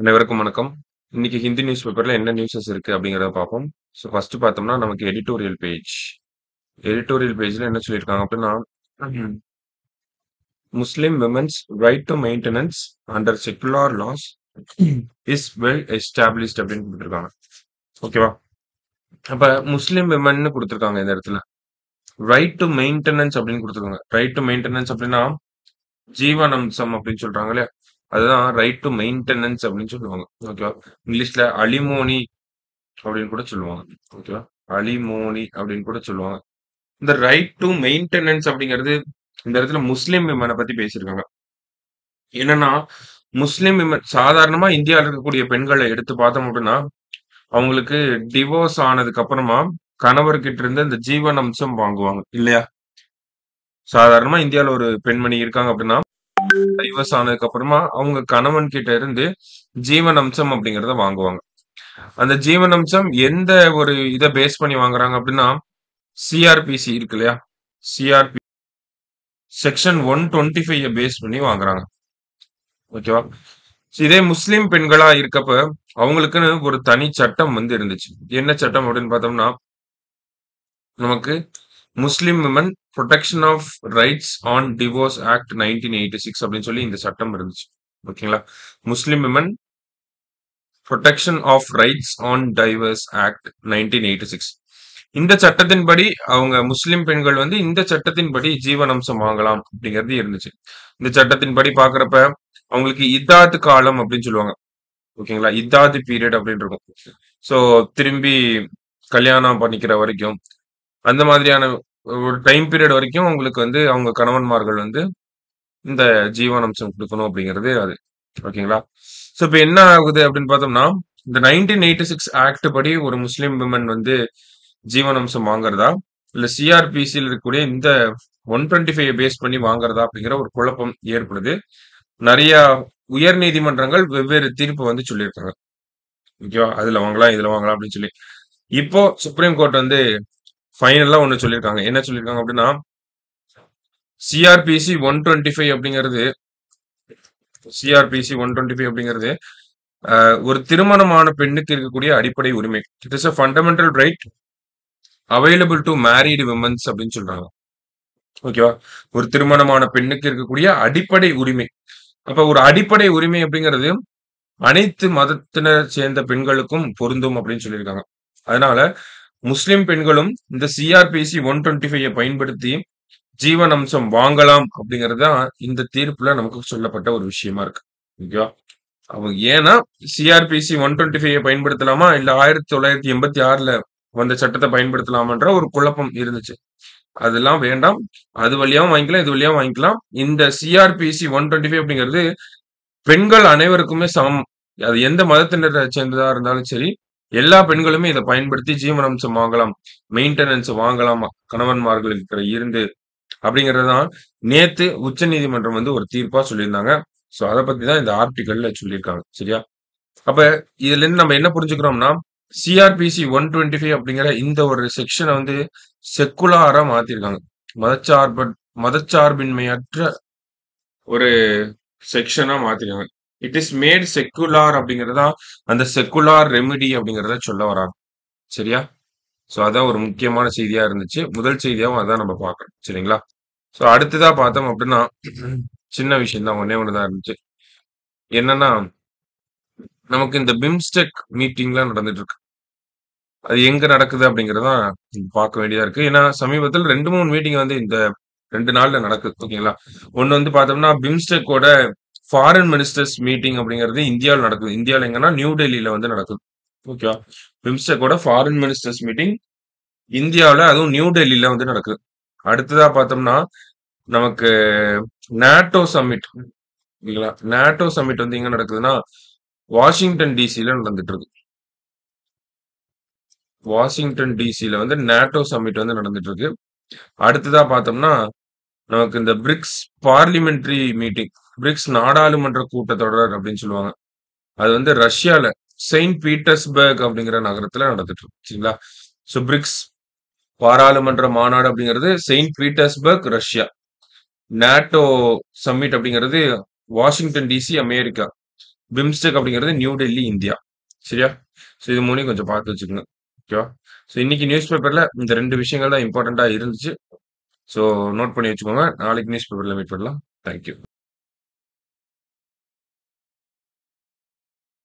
அனைவருக்கும் வணக்கம். இன்னைக்கு ஹிந்தி நியூஸ் பேப்பர்ல என்ன நியூஸஸ் இருக்கு அப்படிங்கிறத பார்ப்போம். ஸோ ஃபர்ஸ்ட் பார்த்தோம்னா, நமக்கு எடிட்டோரியல் பேஜ். எடிட்டோரியல் பேஜ்ல என்ன சொல்லியிருக்காங்க அப்படின்னா, ம். Muslim women's right to maintenance under secular laws is well established அப்படின்னு குடுத்துருக்காங்க. ஓகேவா? அப்ப முஸ்லிம் விமென்னு குடுத்துருக்காங்க இந்த இடத்துல. ரைட் டூ மெயின்டெனன்ஸ் அப்படின்னு குடுத்துருக்காங்க. ரைட் டு மெயின்டெனன்ஸ் அப்படின்னா, ஜீவனாம்சம் அப்படின்னு சொல்றாங்க இல்லையா? அதுதான் ரைட் டூ மெயின்டெனன்ஸ் அப்படின்னு சொல்லுவாங்க. ஓகேவா? இங்கிலீஷ்ல அலிமோனி அப்படின்னு கூட சொல்லுவாங்க. ஓகேவா? அலிமோனி அப்படின்னு கூட சொல்லுவாங்க. இந்த ரைட் டூ மெயின்டெனன்ஸ் அப்படிங்கிறது இந்த இடத்துல முஸ்லிம் விமன பத்தி பேசியிருக்காங்க. என்னன்னா, முஸ்லிம் விமன் சாதாரணமா இந்தியால இருக்கக்கூடிய பெண்கள எடுத்து பார்த்தோம் அப்படின்னா, அவங்களுக்கு டிவோர்ஸ் ஆனதுக்கு அப்புறமா கணவர்கிட்ட இருந்து இந்த ஜீவன் அம்சம் வாங்குவாங்க. இல்லையா? சாதாரணமா இந்தியால ஒரு பெண்மணி இருக்காங்க அப்படின்னா, டைவர்ஸ் ஆனதுக்கு அப்புறமா அவங்க கணவன் கிட்ட இருந்து ஜீவன் அம்சம் அப்படிங்கிறத வாங்குவாங்க. அந்த ஜீவன் அம்சம் எந்த ஒரு இத பேஸ் பண்ணி வாங்குறாங்க அப்படின்னா, சிஆர்பிசி இருக்கு இல்லையா? சிஆர்பி செக்ஷன் 125 பேஸ் பண்ணி வாங்குறாங்க. ஓகேவா? இதே முஸ்லிம் பெண்களா இருக்கப்ப, அவங்களுக்குன்னு ஒரு தனி சட்டம் வந்து இருந்துச்சு. என்ன சட்டம் அப்படின்னு பார்த்தோம்னா நமக்கு Muslim women protection of rights on divorce act 1986 அப்படின்னு சொல்லி இந்த சட்டம் இருந்துச்சு. ஓகேங்களா? Muslim women protection of rights on divorce act 1986 இந்த சட்டத்தின்படி அவங்க முஸ்லிம் பெண்கள் வந்து இந்த சட்டத்தின்படி ஜீவன் அம்சம் வாங்கலாம் அப்படிங்கிறது இருந்துச்சு. இந்த சட்டத்தின்படி பார்க்கிறப்ப அவங்களுக்கு இத்தாத் காலம் அப்படின்னு சொல்லுவாங்க. ஓகேங்களா? இத்தாத் பீரியட் அப்படின்னு இருக்கும். சோ திரும்பி கல்யாணம் பண்ணிக்கிற வரைக்கும், அந்த மாதிரியான ஒரு டைம் பீரியட் வரைக்கும் அவங்களுக்கு வந்து அவங்க கணவன்மார்கள் வந்து இந்த ஜீவன் அம்சம் குடுக்கணும் அப்படிங்கிறது அது. ஓகேங்களா? சோ இப்ப என்ன ஆகுது அப்படின்னு பார்த்தோம்னா, இந்த 1986 ஆக்ட் படி ஒரு முஸ்லிம் விமன் வந்து ஜீவன் அம்சம் வாங்குறதா? இல்ல சிஆர்பிசில இருக்கக்கூடிய இந்த 125 பேஸ் பண்ணி வாங்குறதா? அப்படிங்கிற ஒரு குழப்பம் ஏற்படுது. நெறைய உயர் நீதிமன்றங்கள் வெவ்வேறு தீர்ப்பு வந்து சொல்லியிருக்காங்க. ஓகேவா? அதுல வாங்கலாம், இதுல வாங்கலாம் அப்படின்னு சொல்லி. இப்போ சுப்ரீம் கோர்ட் வந்து ஃபைனலா ஒண்ணு சொல்லியிருக்காங்க. என்ன சொல்லியிருக்காங்க அப்படின்னா, சிஆர்பிசி 125 அப்படிங்கிறது சிஆர்பிசி 125 அப்படிங்கிறது அ ஒரு திருமணமான பெண்ணுக்கு இருக்கக்கூடிய அடிப்படை உரிமை. It is a fundamental right available to married women's அப்படின்னு சொல்றாங்க. ஓகேவா? ஒரு திருமணமான பெண்ணுக்கு இருக்கக்கூடிய அடிப்படை உரிமை. அப்ப ஒரு அடிப்படை உரிமை அப்படிங்கிறது அனைத்து மதத்தினர் சேர்ந்த பெண்களுக்கும் பொருந்தும் அப்படின்னு சொல்லியிருக்காங்க. அதனால முஸ்லிம் பெண்களும் இந்த சிஆர்பிசி 125 பயன்படுத்தி ஜீவன் அம்சம் வாங்கலாம் அப்படிங்கிறது தான் இந்த தீர்ப்புல நமக்கு சொல்லப்பட்ட ஒரு விஷயமா இருக்கு. ஓகேவா? அவங்க ஏன்னா சிஆர்பிசி 125 பயன்படுத்தலாமா? இல்ல 1986ல வந்த சட்டத்த பயன்படுத்தலாமான்ற ஒரு குழப்பம் இருந்துச்சு. அதெல்லாம் வேண்டாம். அது வழியாவும் வாங்கிக்கலாம், இது வழியாவும் வாங்கிக்கலாம். இந்த சிஆர்பிசி 125 அப்படிங்கிறது பெண்கள் அனைவருக்குமே சமம். அது எந்த மதத்தினரை சேர்ந்ததா இருந்தாலும் சரி, எல்லா பெண்களுமே இத பயன்படுத்தி ஜீவன் அம்சம் வாங்கலாம். மெயின்டெனன்ஸ் வாங்கலாம் கணவன்மார்களுக்கு இருந்து அப்படிங்கிறது தான் நேத்து உச்சநீதிமன்றம் வந்து ஒரு தீர்ப்பா சொல்லியிருந்தாங்க. சோ அத பத்தி தான் இந்த ஆர்டிகிள்ல சொல்லியிருக்காங்க. சரியா? அப்ப இதுல இருந்து நம்ம என்ன புரிஞ்சுக்கிறோம்னா, சிஆர்பிசி 125 அப்படிங்கிற இந்த ஒரு செக்ஷன வந்து செக்குலாரா மாத்திருக்காங்க. மதச்சார்ப மதச்சார்பின்மையற்ற ஒரு செக்ஷனா மாத்திருக்காங்க. இட் இஸ் மேட் செக்குலார் அப்படிங்கிறது தான் அந்த செக்குலார் ரெமிடி அப்படிங்கிறத சொல்ல வராங்க. சரியா? சோ அதான் ஒரு முக்கியமான செய்தியா இருந்துச்சு. முதல் செய்தியாவும் அதான் நம்ம பார்க்கிறோம். சரிங்களா? சோ அடுத்ததா பார்த்தோம் அப்படின்னா, சின்ன விஷயம் தான். ஒண்ணே ஒண்ணு தான் இருந்துச்சு. என்னன்னா நமக்கு இந்த பிம்ஸ்டெக் மீட்டிங்லாம் நடந்துட்டு இருக்கு. அது எங்க நடக்குது அப்படிங்கிறது தான் பார்க்க வேண்டியதா இருக்கு. ஏன்னா சமீபத்தில 2, 3 மீட்டிங் வந்து இந்த 2 நாள்ல நடக்குது. ஓகேங்களா? ஒண்ணு வந்து பார்த்தோம்னா, பிம்ஸ்டெக்கோட ஃபாரின் மினிஸ்டர்ஸ் மீட்டிங் அப்படிங்கிறது இந்தியால நடக்குது. இந்தியால எங்கன்னா நியூ டெல்லில வந்து நடக்குது. ஓகேவா? பிம்ஸ்டெக்கோட ஃபாரின் மினிஸ்டர்ஸ் மீட்டிங் இந்தியாவுல அதுவும் நியூ டெல்லில வந்து நடக்குது. அடுத்ததா பார்த்தோம்னா, நமக்கு நேட்டோ சம்மிட் இல்லைங்களா? நேட்டோ சம்மிட் வந்து எங்க நடக்குதுன்னா, வாஷிங்டன் டிசில நடந்துட்டு இருக்கு. வாஷிங்டன் டிசில வந்து நேட்டோ சம்மிட் வந்து நடந்துட்டு இருக்கு. அடுத்ததா பார்த்தோம்னா, நமக்கு இந்த பிரிக்ஸ் பார்லிமென்டரி மீட்டிங் பிரிக்ஸ் நாடாளுமன்ற கூட்டத்தொடர் அப்படின்னு சொல்லுவாங்க. அது வந்து ரஷ்யால செயின்ட் பீட்டர்ஸ்பர்க் அப்படிங்கிற நகரத்துல நடந்துட்டு இருக்கு. சரிங்களா? சோ பிரிக்ஸ் பாராளுமன்ற மாநாடு அப்படிங்கிறது Saint Petersburg, Russia. NATO summit அப்படிங்கிறது வாஷிங்டன் டிசி, அமெரிக்கா. பிம்ஸ்டெக் அப்படிங்கிறது நியூ டெல்லி, இந்தியா. சரியா? ஸோ இது 3யும் கொஞ்சம் பார்த்து வச்சுக்கங்க. ஓகேவா? ஸோ இன்னைக்கு நியூஸ் பேப்பர்ல இந்த 2 விஷயங்கள் தான் இம்பார்ட்டன்ட்டா இருந்துச்சு. ஸோ நோட் பண்ணி வச்சுக்கோங்க. நாளைக்கு நியூஸ் பேப்பர்ல மீட் பண்ணலாம். Thank you.